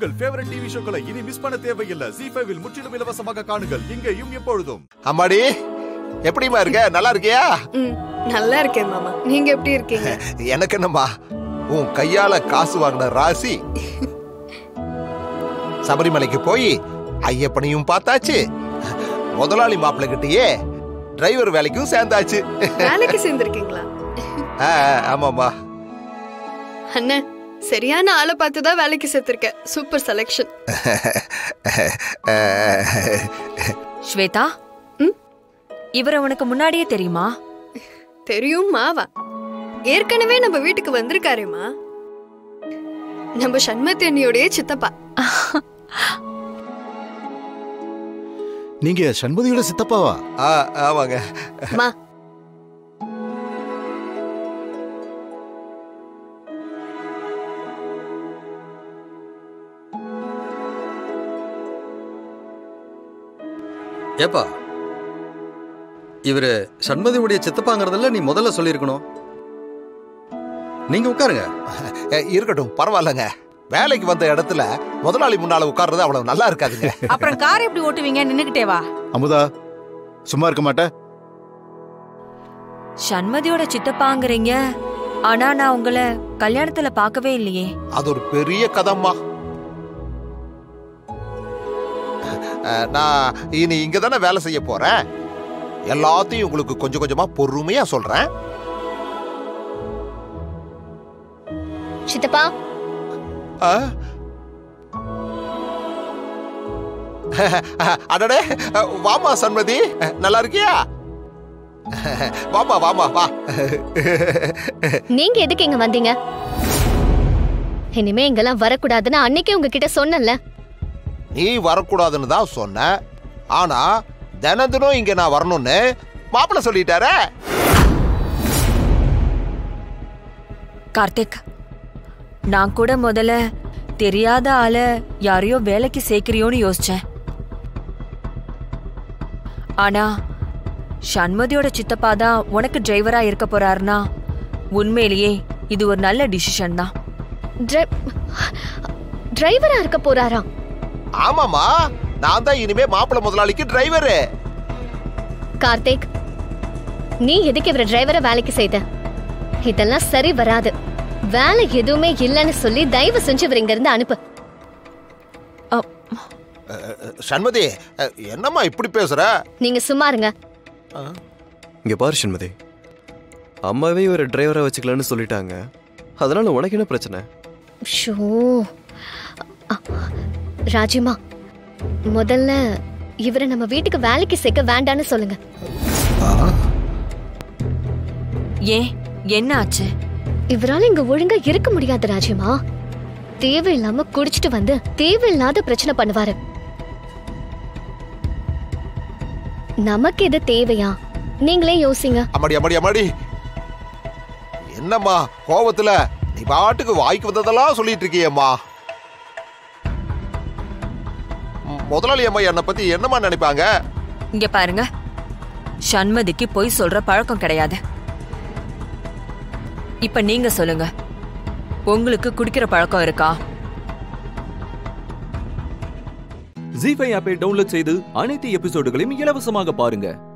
உங்கள் favourite TV ஷோக்களை இனி miss பண்ண தேவையில்லை ஜி ஃபைவில் முற்றிலும் இலவசமாக காணுங்கள் இங்கேயும் எப்பொழுதும் அம்மாடி எப்படிம்மா இருக்க நல்லா இருக்கியா ம் நல்லா இருக்கேன் மாமா நீங்க எப்படி இருக்கீங்க எனக்கு என்னம்மா உன் கையால காசு வாங்கின ராசி சபரிமலைக்கு போய் ஐயப்பனையும் பார்த்தாச்சு முதலாளி மாப்பிள்ளை கிட்டயே டிரைவர் வேலைக்கும் சேர்ந்தாச்சு வேலைக்கு சேர்ந்திருக்கீங்களா ஆ, ஆமாம்மா அண்ணன் சரியான ஆளை பார்த்து தான் வேலைக்கு சேர்த்திருக்கேன் சூப்பர் செலெக்ஷன் ஸ்வேதா ம்? இவரை உனக்கு முன்னாடியே தெரியுமா தெரியும் மாவா ஏற்கனவே நம்ம வீட்டுக்கு வந்திருக்காரேம்மா நம்ம சண்மதி அண்ணியோடைய சித்தப்பா நீங்க சண்முதியோட சித்தப்பாவா ஆ, ஆமாங்க மா ஏப்பா இவரு சண்மதியுடைய சித்தப்பாங்கிறதுல நீ முதல்ல சொல்லியிருக்கணும் நீங்க உட்காருங்க ஏ, இருக்கட்டும் பரவாயில்லைங்க வேலைக்கு வந்த இடத்துல முதலாளி முன்னால உட்கார்றது அவ்வளவு நல்லா இருக்காதுங்க அப்புறம் கார் எப்படி ஓட்டுவீங்க நின்னுகிட்டே வா அமுதா சும்மா இருக்க மாட்ட சண்மதியோட சித்தப்பாங்கிறீங்க ஆனா நான் உங்களை கல்யாணத்துல பார்க்கவே இல்லையே அது ஒரு பெரிய கதம்மா அஹ், நான் இனி இங்க தானே வேலை செய்ய போறேன் எல்லாத்தையும் உங்களுக்கு கொஞ்சம் கொஞ்சமா பொறுமையா சொல்றேன் சித்தப்பா ஆ? அடடே வாமா சண்மதி நல்லா இருக்கியா வாமா வாமா வா நீங்க எதுக்கு இங்க வந்தீங்க இனிமே இங்கெல்லாம் வரக்கூடாதுன்னு அன்னைக்கே உங்ககிட்ட சொன்னேன்ல நீ வரக்கூடாதுன்னு தான் சொன்ன ஆனா தினம் தினம் இங்க நான் வரணும்னு மாப்பிள்ள சொல்லிட்டாரே கார்த்திக் நான் கூட முதல்ல தெரியாத ஆள யாரையோ வேலைக்கு சேர்க்கிறியோன்னு யோசிச்சேன் ஆனா சண்மதியோட சித்தப்பா தான் உனக்கு டிரைவரா இருக்க போறாருன்னா உண்மையிலேயே இது ஒரு நல்ல டிசிஷன் தான் டிரை- டிரைவரா இருக்க போறாரா ஆமாமா நான் தான் இனிமே மாப்பிள்ள முதலாளிக்கு டிரைவரு கார்த்திக் நீ எதுக்கு இவர டிரைவரை வேலைக்கு செய்த இதெல்லாம் சரி வராது வேலை எதுவுமே இல்லைன்னு சொல்லி தயவு செஞ்சு இவர் இங்க இருந்து அனுப்பு சண்மதி அஹ், என்னம்மா இப்படி பேசுற நீங்க சும்மா இருங்க இங்க பாரு சண்மதி அம்மாவே ஒரு டிரைவரா வச்சுக்கலான்னு சொல்லிட்டாங்க அதனால உனக்கு என்ன பிரச்சனை ஷோ அ, ராஜிமா முதல்ல இவரை நம்ம வீட்டுக்கு வேலைக்கு சேர்க்க வேண்டான்னு சொல்லுங்க ஏன் என்ன ஆச்சு இவரால இங்க ஒழுங்கா இருக்க முடியாது ராஜிமா தேவையில்லாம குடிச்சிட்டு வந்து தேவையில்லாத பிரச்சனை பண்ணுவாரு நமக்கு இது தேவையா நீங்களே யோசிங்க அம்மாடி அம்மாடி அம்மாடி என்னம்மா கோவத்துல நீ பாட்டுக்கு வாய்க்கு வந்ததெல்லாம் சொல்லிட்டு இருக்கியம்மா ம், முதலாளி அம்மா என்னை பத்தி என்னம்மா நினைப்பாங்க இங்க பாருங்க சண்மதிக்கு பொய் சொல்ற பழக்கம் கிடையாது இப்ப நீங்க சொல்லுங்க உங்களுக்கு குடிக்கிற பழக்கம் இருக்கா ஜி ஃபைவ் ஆப்பை டவுன்லோட் செய்து அனைத்து எபிசோடுகளையும் இலவசமாக பாருங்க